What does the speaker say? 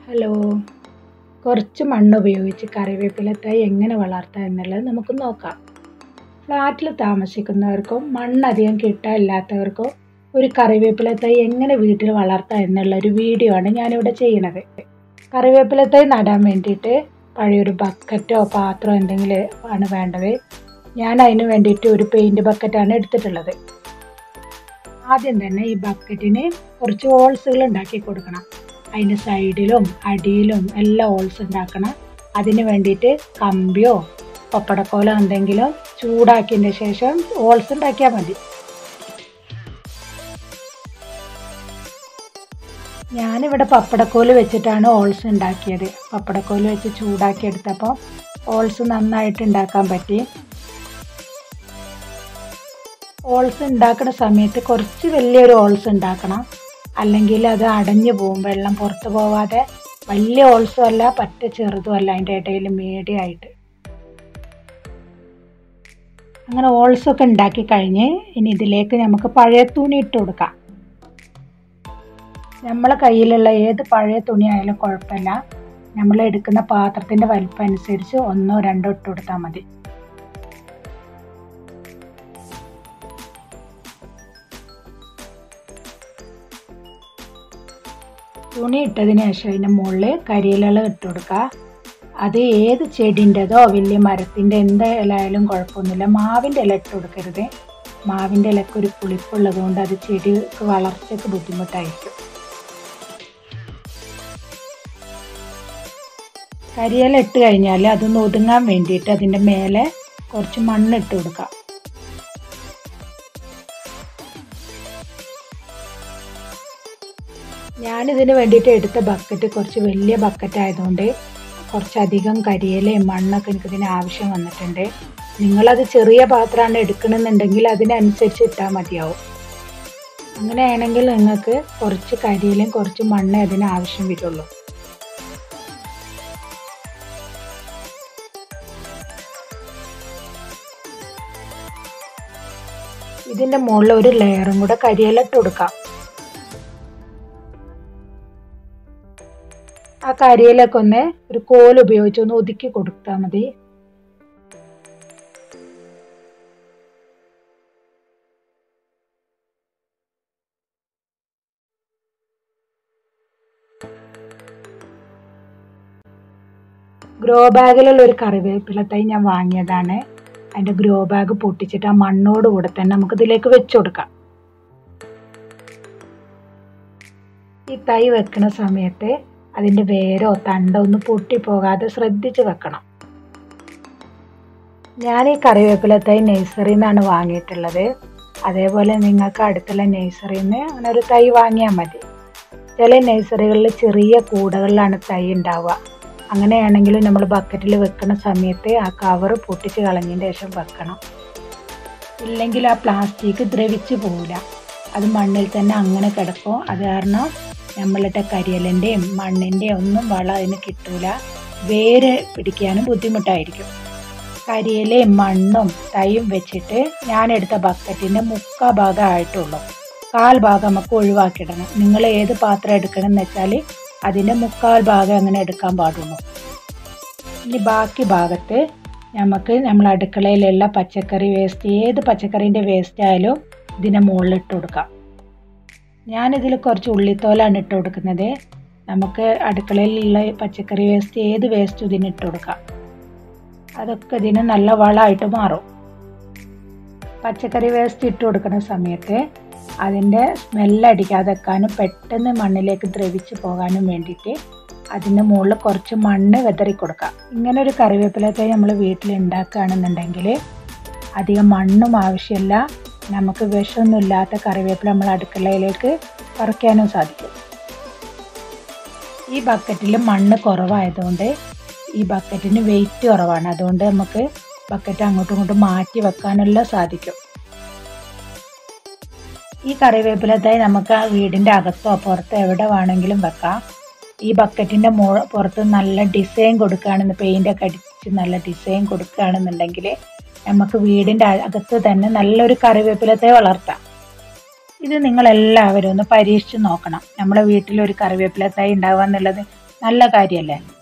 hello കുറച്ച് മണ്ണ് ഉപയോഗിച്ച് കറിവേപ്പില തൈ എങ്ങനെ വളർത്താം എന്നുള്ളത് നമുക്ക് നോക്കാം ഫ്ലാറ്റിൽ താമസിക്കുന്നവർക്കും മണ്ണധികം കിട്ടാനില്ലാത്തവർക്കും ഒരു കറിവേപ്പില തൈ എങ്ങനെ വീട്ടിൽ വളർത്താം എന്നുള്ള ഒരു വീഡിയോ ആണ് ഞാനിവിടെ ചെയ്യണത് കറിവേപ്പില തൈ നടാൻ വേണ്ടിയിട്ട് പഴയൊരു ബക്കറ്റോ പാത്രമോ എന്തെങ്കിലും ആണ് വേണ്ടത് ഞാൻ അതിന് വേണ്ടിയിട്ട് ഒരു പെയിൻറ് ബക്കറ്റാണ് എടുത്തിട്ടുള്ളത് ആദ്യം തന്നെ ഈ ബക്കറ്റിന് കുറച്ച് ഹോൾസുകൾ ഉണ്ടാക്കി കൊടുക്കണം അതിൻ്റെ സൈഡിലും അടിയിലും എല്ലാം ഹോൾസ് ഉണ്ടാക്കണം അതിന് വേണ്ടിയിട്ട് കമ്പിയോ പപ്പടക്കോലോ എന്തെങ്കിലും ചൂടാക്കിയതിന് ശേഷം ഹോൾസ് ഉണ്ടാക്കിയാൽ മതി ഞാനിവിടെ പപ്പടക്കോല് വെച്ചിട്ടാണ് ഹോൾസ് ഉണ്ടാക്കിയത് പപ്പടക്കോല് വെച്ച് ചൂടാക്കി എടുത്തപ്പോൾ ഹോൾസ് നന്നായിട്ട് ഉണ്ടാക്കാൻ പറ്റി ഹോൾസ് ഉണ്ടാക്കുന്ന സമയത്ത് കുറച്ച് വലിയൊരു ഹോൾസ് ഉണ്ടാക്കണം അല്ലെങ്കിൽ അത് അടഞ്ഞു പോകും വെള്ളം പുറത്ത് പോവാതെ വലിയ ഹോൾസും അല്ല പറ്റ ചെറുതും അല്ല അതിൻ്റെ ഇടയിൽ മീഡിയമായിട്ട് അങ്ങനെ ഹോൾസൊക്കെ ഉണ്ടാക്കി കഴിഞ്ഞ് ഇനി ഇതിലേക്ക് നമുക്ക് പഴയ തുണി ഇട്ട് കൊടുക്കാം നമ്മളെ കയ്യിലുള്ള ഏത് പഴയ തുണി ആയാലും കുഴപ്പമില്ല നമ്മൾ എടുക്കുന്ന പാത്രത്തിൻ്റെ വലിപ്പം അനുസരിച്ച് ഒന്നോ രണ്ടോ ഇട്ട് കൊടുത്താൽ മതി തുണി ഇട്ടതിന് ശേഷം അതിൻ്റെ മുകളിൽ കരിയില ഇട്ട് കൊടുക്കുക അത് ഏത് ചെടിൻ്റെതോ വലിയ മരത്തിൻ്റെ എന്ത് ഇല ആയാലും കുഴപ്പമൊന്നുമില്ല മാവിൻ്റെ ഇല ഇട്ട് കൊടുക്കരുത് മാവിൻ്റെ ഇലക്ക് ഒരു പുളിപ്പുള്ളത് കൊണ്ട് അത് ചെടിക്ക് വളർച്ചയ്ക്ക് ബുദ്ധിമുട്ടായിരിക്കും കരിയില ഇട്ട് കഴിഞ്ഞാൽ അതൊന്ന് ഒതുങ്ങാൻ വേണ്ടിയിട്ട് അതിൻ്റെ മേലെ കുറച്ച് മണ്ണ് ഇട്ട് കൊടുക്കാം ഞാനിതിന് വേണ്ടിയിട്ട് എടുത്ത ബക്കറ്റ് കുറച്ച് വലിയ ബക്കറ്റ് ആയതുകൊണ്ട് കുറച്ചധികം കരിയിലയും മണ്ണൊക്കെ എനിക്കിതിന് ആവശ്യം വന്നിട്ടുണ്ട് നിങ്ങളത് ചെറിയ പാത്രമാണ് എടുക്കണമെന്നുണ്ടെങ്കിൽ അതിനനുസരിച്ച് ഇട്ടാൽ മതിയാവും അങ്ങനെയാണെങ്കിൽ നിങ്ങൾക്ക് കുറച്ച് കരിയിലയും കുറച്ച് മണ്ണേ അതിന് ആവശ്യം വരുള്ളൂ ഇതിൻ്റെ മുകളിൽ ഒരു ലെയറും കൂടെ കരിയില ഇട്ട് കൊടുക്കാം ആ കരിയിലൊക്കെ ഒന്ന് ഒരു കോൽ ഉപയോഗിച്ച് ഒന്ന് ഒതുക്കി കൊടുത്താൽ മതി ഗ്രോ ബാഗിലുള്ള ഒരു കറിവേപ്പില തൈ ഞാൻ വാങ്ങിയതാണ് അതിൻ്റെ ഗ്രോ ബാഗ് പൊട്ടിച്ചിട്ട് ആ മണ്ണോട് കൂടെ തന്നെ നമുക്ക് ഇതിലേക്ക് വെച്ചു കൊടുക്കാം ഈ തൈ വെക്കുന്ന സമയത്ത് അതിൻ്റെ വേരോ തണ്ടോ ഒന്ന് പൊട്ടിപ്പോകാതെ ശ്രദ്ധിച്ച് വെക്കണം ഞാൻ ഈ കറിവേപ്പില തൈ നഴ്സറിയിൽ നിന്നാണ് വാങ്ങിയിട്ടുള്ളത് അതേപോലെ നിങ്ങൾക്ക് അടുത്തുള്ള നഴ്സറിയിൽ നിന്ന് അങ്ങനെ ഒരു തൈ വാങ്ങിയാൽ മതി ചില നഴ്സറികളിൽ ചെറിയ കൂടകളിലാണ് തൈ ഉണ്ടാവുക അങ്ങനെയാണെങ്കിൽ നമ്മൾ ബക്കറ്റിൽ വെക്കുന്ന സമയത്ത് ആ കവർ പൊട്ടിച്ച് കളഞ്ഞതിന് ശേഷം വെക്കണം ഇല്ലെങ്കിൽ ആ പ്ലാസ്റ്റിക് ദ്രവിച്ചു പോവില്ല അത് മണ്ണിൽ തന്നെ അങ്ങനെ കിടക്കും അത് കാരണം നമ്മളുടെ കരിയലിൻ്റെയും മണ്ണിൻ്റെയും ഒന്നും വളം അതിന് കിട്ടൂല വേര് പിടിക്കാനും ബുദ്ധിമുട്ടായിരിക്കും കരിയിലയും മണ്ണും തൈയും വെച്ചിട്ട് ഞാൻ എടുത്ത ബക്കറ്റിൻ്റെ മുക്കാ ഭാഗമായിട്ടുള്ളൂ കാൽ ഭാഗം നമുക്ക് ഒഴിവാക്കിയിടണം നിങ്ങൾ ഏത് പാത്രം എടുക്കണം എന്ന് വെച്ചാൽ അതിൻ്റെ മുക്കാൽ ഭാഗം അങ്ങനെ എടുക്കാൻ പാടുള്ളൂ ഇനി ബാക്കി ഭാഗത്ത് നമുക്ക് നമ്മൾ അടുക്കളയിലുള്ള പച്ചക്കറി വേസ്റ്റ് ഏത് പച്ചക്കറീൻ്റെ വേസ്റ്റ് ആയാലും ഇതിൻ്റെ മുകളിൽ ഇട്ട് കൊടുക്കാം ഞാനിതിൽ കുറച്ച് ഉള്ളിത്തോലാണ് ഇട്ട് കൊടുക്കുന്നത് നമുക്ക് അടുക്കളയിലുള്ള പച്ചക്കറി വേസ്റ്റ് ഏത് വേസ്റ്റും ഇതിന് ഇട്ട് കൊടുക്കാം അതൊക്കെ ഇതിന് നല്ല വളമായിട്ട് മാറും പച്ചക്കറി വേസ്റ്റ് ഇട്ട് കൊടുക്കുന്ന സമയത്ത് അതിൻ്റെ സ്മെല്ലടിക്കാതെ വെക്കാനും പെട്ടെന്ന് മണ്ണിലേക്ക് ദ്രവിച്ച് പോകാനും വേണ്ടിയിട്ട് അതിൻ്റെ മുകളിൽ കുറച്ച് മണ്ണ് വെതറി കൊടുക്കാം ഇങ്ങനെ ഒരു കറിവേപ്പില തൈ നമ്മൾ വീട്ടിൽ ഉണ്ടാക്കുകയാണെന്നുണ്ടെങ്കിൽ അധികം മണ്ണും ആവശ്യമില്ല നമുക്ക് വിഷമൊന്നുമില്ലാത്ത കറിവേപ്പില നമ്മൾ അടുക്കളയിലേക്ക് പറിക്കാനും സാധിക്കും ഈ ബക്കറ്റിൽ മണ്ണ് കുറവായതുകൊണ്ട് ഈ ബക്കറ്റിന് വെയിറ്റ് കുറവാണ് അതുകൊണ്ട് നമുക്ക് ബക്കറ്റ് അങ്ങോട്ടും ഇങ്ങോട്ടും മാറ്റി വെക്കാനുള്ള സാധിക്കും ഈ കറിവേപ്പില തൈ നമുക്ക് ആ വീടിൻ്റെ അകത്തോ പുറത്തോ എവിടെ വേണമെങ്കിലും വെക്കാം ഈ ബക്കറ്റിൻ്റെ മോ പുറത്ത് നല്ല ഡിസൈൻ കൊടുക്കുകയാണെന്ന് പെയിൻ്റൊക്കെ അടിച്ച് നല്ല ഡിസൈൻ കൊടുക്കുകയാണെന്നുണ്ടെങ്കിൽ നമുക്ക് വീടിൻ്റെ അകത്ത് തന്നെ നല്ലൊരു കറിവേപ്പില തൈ വളർത്താം ഇത് നിങ്ങളെല്ലാവരും ഒന്ന് പരീക്ഷിച്ച് നോക്കണം നമ്മുടെ വീട്ടിൽ ഒരു കറിവേപ്പില തൈ ഉണ്ടാവുക എന്നുള്ളത് നല്ല കാര്യമല്ലേ